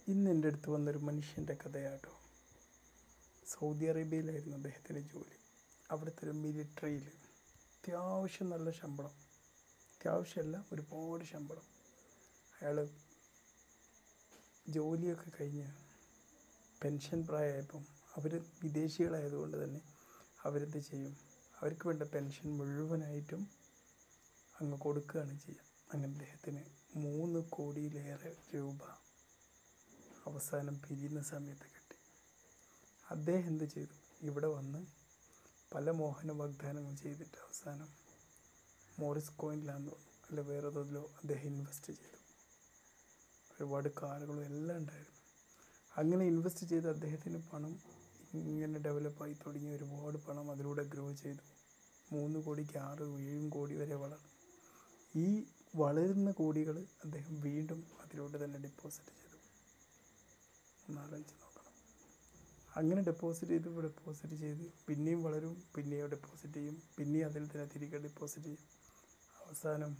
ഇന്ന് എൻ്റെ അടുത്ത് വന്നൊരു മനുഷ്യൻ്റെ കഥയാട്ടോ സൗദി അറേബ്യയിലായിരുന്നു അദ്ദേഹത്തിൻ്റെ ജോലി അവിടുത്തെ ഒരു മിലിറ്ററിയിൽ അത്യാവശ്യം നല്ല ശമ്പളം അത്യാവശ്യമല്ല ഒരുപാട് ശമ്പളം അയാൾ ജോലിയൊക്കെ കഴിഞ്ഞ് പെൻഷൻ പ്രായമായപ്പം അവർ വിദേശികളായതുകൊണ്ട് തന്നെ അവരെന്ത് ചെയ്യും അവർക്ക് വേണ്ട പെൻഷൻ മുഴുവനായിട്ടും അങ്ങ് കൊടുക്കുകയാണ് ചെയ്യുക അങ്ങനെ അദ്ദേഹത്തിന് മൂന്ന് കോടിയിലേറെ രൂപ അവസാനം പിരിയുന്ന സമയത്ത് കിട്ടി അദ്ദേഹം എന്ത് ചെയ്തു ഇവിടെ വന്ന് പല മോഹന വാഗ്ദാനങ്ങൾ ചെയ്തിട്ട് അവസാനം മോറിസ് കോയിനിലാന്ന് തോന്നുന്നു അല്ല വേറെ തോതിലോ അദ്ദേഹം ഇൻവെസ്റ്റ് ചെയ്തു ഒരുപാട് കാറുകളും എല്ലാം ഉണ്ടായിരുന്നു അങ്ങനെ ഇൻവെസ്റ്റ് ചെയ്ത് അദ്ദേഹത്തിന് പണം ഇങ്ങനെ ഡെവലപ്പായി തുടങ്ങി ഒരുപാട് പണം അതിലൂടെ ഗ്രോ ചെയ്തു മൂന്ന് കോടിക്ക് ആറ് ഏഴും കോടി വരെ വളർന്നു ഈ വളരുന്ന കോടികൾ അദ്ദേഹം വീണ്ടും അതിലൂടെ തന്നെ ഡെപ്പോസിറ്റ് ചെയ്തു ഒന്നാലോചിച്ച് നോക്കണം അങ്ങനെ ഡെപ്പോസിറ്റ് ചെയ്ത് ഡെപ്പോസിറ്റ് ചെയ്ത് പിന്നെയും വളരും പിന്നെയും ഡെപ്പോസിറ്റ് ചെയ്യും പിന്നെയും അതിൽ തന്നെ തിരികെ ഡെപ്പോസിറ്റ് ചെയ്യും അവസാനം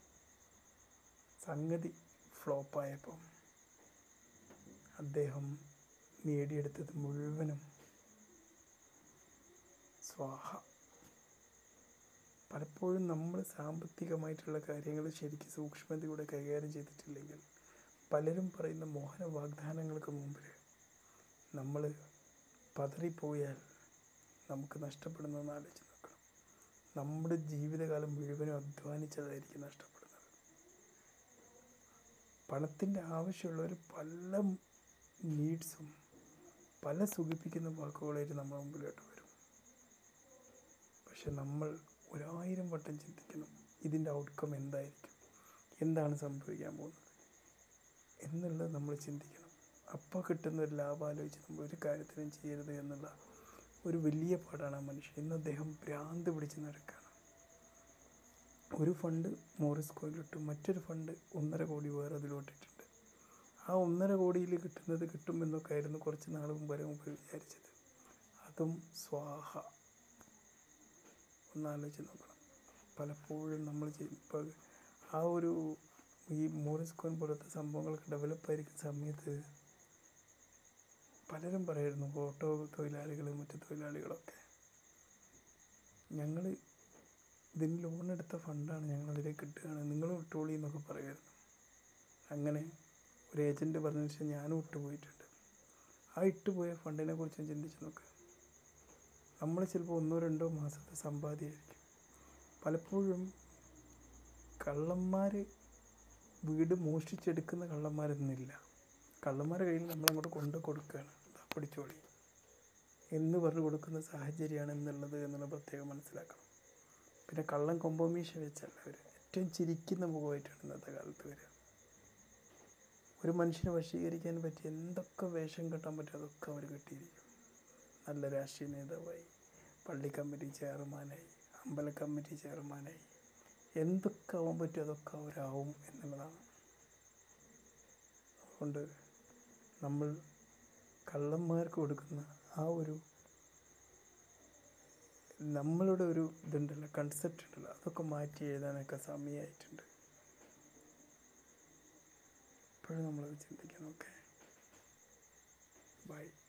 സംഗതി ഫ്ലോപ്പായപ്പം അദ്ദേഹം നേടിയെടുത്തത് മുഴുവനും സ്വാഹ പലപ്പോഴും നമ്മൾ സാമ്പത്തികമായിട്ടുള്ള കാര്യങ്ങൾ ശരിക്കും സൂക്ഷ്മതയോടെ കൈകാര്യം ചെയ്തിട്ടില്ലെങ്കിൽ പലരും പറയുന്ന മോഹന വാഗ്ദാനങ്ങൾക്ക് മുമ്പിൽ നമ്മൾ പതറിപ്പോയാൽ നമുക്ക് നഷ്ടപ്പെടുന്നതെന്ന് ആലോചിച്ച് നോക്കണം നമ്മുടെ ജീവിതകാലം മുഴുവനും അധ്വാനിച്ചതായിരിക്കും നഷ്ടപ്പെടുന്നത് പണത്തിൻ്റെ ആവശ്യമുള്ളവർ പല നീഡ്സും പല സുഖിപ്പിക്കുന്ന വാക്കുകളായിട്ട് നമ്മുടെ മുമ്പിലോട്ട് വരും പക്ഷെ നമ്മൾ ഒരായിരം വട്ടം ചിന്തിക്കണം ഇതിൻ്റെ ഔട്ട്കം എന്തായിരിക്കും എന്താണ് സംഭവിക്കാൻ പോകുന്നത് എന്നുള്ളത് നമ്മൾ ചിന്തിക്കണം അപ്പോൾ കിട്ടുന്ന ഒരു ലാഭം ആലോചിച്ച് നമ്മൾ ഒരു കാര്യത്തിനും ചെയ്യരുത് എന്നുള്ള ഒരു വലിയ പാടാണ് ആ മനുഷ്യൻ ഇന്ന് അദ്ദേഹം ഭ്രാന്ത് പിടിച്ച് നടക്കുകയാണ് ഒരു ഫണ്ട് മോറിസ് കോയിലിട്ടു മറ്റൊരു ഫണ്ട് ഒന്നര കോടി വേറെ അതിലോട്ടിട്ടുണ്ട് ആ ഒന്നര കോടിയിൽ കിട്ടുന്നത് കിട്ടുമെന്നൊക്കെ ആയിരുന്നു കുറച്ച് നാൾ മുമ്പ് വരെ മുമ്പ് വിചാരിച്ചത് അതും സ്വാഹ ഒന്നാലോചിച്ച് നോക്കണം പലപ്പോഴും നമ്മൾ ഇപ്പോൾ ആ ഒരു ഈ മോറിസ് കോയിൻ പോലത്തെ സംഭവങ്ങളൊക്കെ ഡെവലപ്പായിരിക്കുന്ന സമയത്ത് പലരും പറയായിരുന്നു ഓട്ടോ തൊഴിലാളികൾ മറ്റു തൊഴിലാളികളൊക്കെ ഞങ്ങൾ ഇതിന് ലോൺ എടുത്ത ഫണ്ടാണ് ഞങ്ങൾ അതിലേക്ക് ഇട്ടുകയാണ് നിങ്ങളും ഇട്ടോളി എന്നൊക്കെ പറയുമായിരുന്നു അങ്ങനെ ഒരു ഏജൻറ്റ് പറഞ്ഞതിന് ശേഷം ഞാനും ഇട്ടുപോയിട്ടുണ്ട് ആ ഇട്ടുപോയ ഫണ്ടിനെ കുറിച്ച് ചിന്തിച്ച് നോക്ക് നമ്മൾ ചിലപ്പോൾ ഒന്നോ രണ്ടോ മാസത്തെ സമ്പാദ്യമായിരിക്കും പലപ്പോഴും കള്ളന്മാർ വീട് മോഷ്ടിച്ചെടുക്കുന്ന കള്ളന്മാരൊന്നുമില്ല കള്ളന്മാരുടെ കയ്യിൽ നമ്മളങ്ങോട്ട് കൊണ്ട് കൊടുക്കുകയാണ് ദാ പിടിച്ചോളി എന്ന് പറഞ്ഞു കൊടുക്കുന്ന സാഹചര്യമാണ് എന്നുള്ളത് എന്നുള്ള പ്രത്യേകം മനസ്സിലാക്കണം പിന്നെ കള്ളൻ കൊമ്പമീശ വെച്ചല്ല അവർ ഏറ്റവും ചിരിക്കുന്ന മുഖമായിട്ടാണ് ഇന്നത്തെ കാലത്ത് വരിക ഒരു മനുഷ്യനെ വശീകരിക്കാൻ പറ്റിയ എന്തൊക്കെ വേഷം കെട്ടാൻ പറ്റും അതൊക്കെ അവർ കെട്ടിയിരിക്കും നല്ല രാഷ്ട്രീയ നേതാവായി പള്ളി കമ്മിറ്റി ചെയർമാനായി അമ്പല കമ്മിറ്റി ചെയർമാനായി എന്തൊക്കെ ആവാൻ പറ്റും അതൊക്കെ അവരാവും എന്നുള്ളതാണ് അതുകൊണ്ട് നമ്മൾ കള്ളന്മാർക്ക് കൊടുക്കുന്ന ആ ഒരു നമ്മളുടെ ഒരു ഇതുണ്ടല്ലോ കൺസെപ്റ്റ് ഉണ്ടല്ലോ അതൊക്കെ മാറ്റി എഴുതാനൊക്കെ സമയമായിട്ടുണ്ട് ഇപ്പോഴും നമ്മളത് ചിന്തിക്കണം ഓക്കെ ബൈ